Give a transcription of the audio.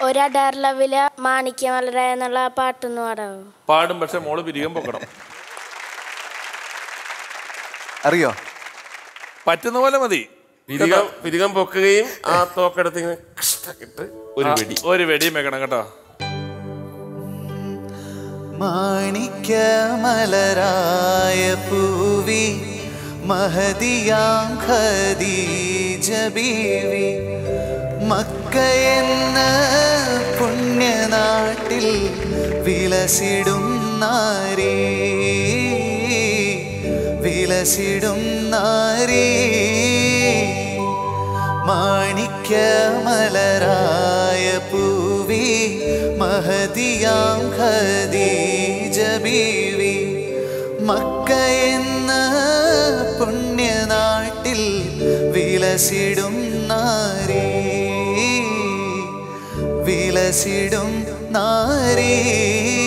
ഒരഡാർ ലവിലെ മാണിക്യമലര എന്നുള്ള പാട്ടൊന്ന് പാടാവോ പാടും പക്ഷെ മോള് പിരികം പൊക്കണം അറിയോ പറ്റുന്ന പോലെ മതി പിരികം പിരികം പൊക്കുകയും ആ തോക്കെടുത്ത് ഇങ്ങനെ കഷ്ടക്കിട്ട് ഒരു ആ, വെടി ഒരു വെടിയും വെക്കണം കേട്ടോ മാണിക്യമലരായ പൂവി മഹദിയാം ഖദീജ ബീവി മക്ക എന്ന പുണ്യനാട്ടിൽ വിലസിടും നാരീ വിലസിടും നാരീ മാണിക്യമലരായ പൂവി മഹദിയാം ഖദീജ ബീവി മക്ക എന്ന പുണ്യനാട്ടിൽ വിലസിടും നാരീ വിലസിടും നാരീ